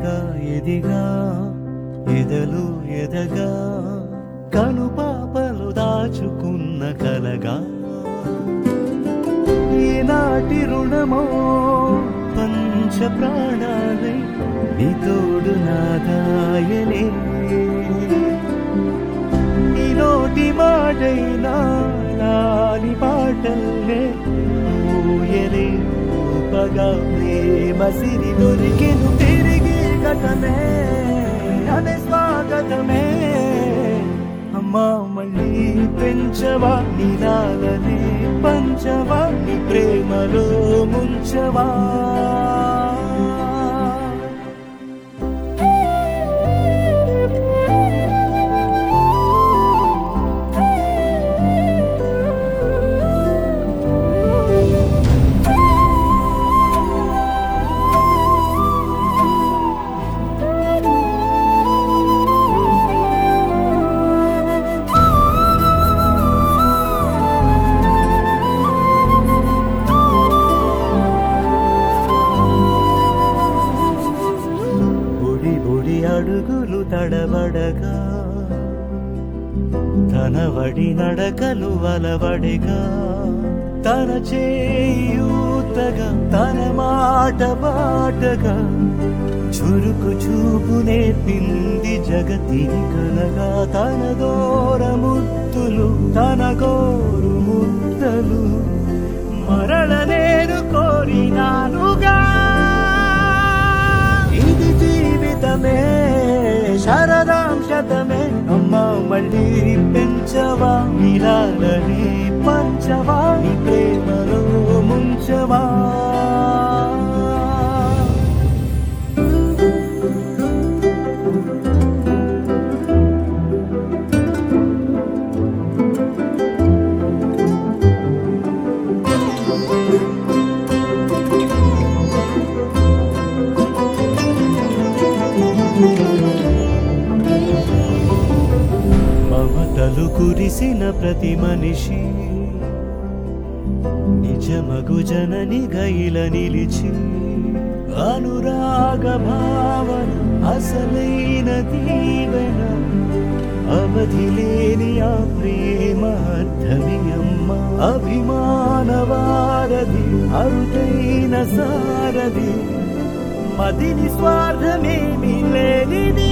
ఎదగా ఎదిగా ఎదలు ఎదగా కను పాపలు దాచుకున్న కలగా ఈనాటి రుణమో పంచ ప్రాణాలై నీ తోడు నాదాయనే నీ నోటి మాటైనా నాని పాటల్లే ఊయలే ఊపగా ప్రేమ సిరి దొరికెను తిరిగి గతమే అనే స్వాగతమే అమ్మా మళ్ళీ పెంచవా నీలాలనే పంచవా నీ ప్రేమలో ముంచవా బుడి బుడి అడుగులు తడబడగా తన వడి నడకలు అలవడిగా తన చేయూతగా తన మాట బాటగా చురుకు చూపు నేర్పింది జగతిని కలగా తన దూర ముద్దులు తన గోరు ముద్దలు మరణ నేను కోరినానుగా ఇది జీవితమే శరదాం శతమే అమ్మా మళ్ళీ పెంచవా నిలాలని పంచవా నీ ప్రేమలో ముంచవా మమతలు కురిసిన ప్రతి మనిషి నిజమగు జనని గైల నిలిచి అనురాగ భావన అసలైన దీవెన అవధి లేని ఆ ప్రేమ అర్థమి అమ్మ అభిమాన వారధి అరుదైన సారథి మదిని స్వార్థమేమి లేనిది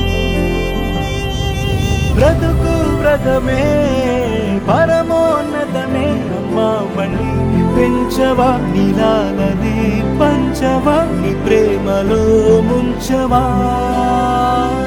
బ్రతుకు వ్రతమే పరమోన్నతమే అమ్మా మళ్ళీ పెంచవా నీలాలనే పంచవా నీ ప్రేమలో ముంచవా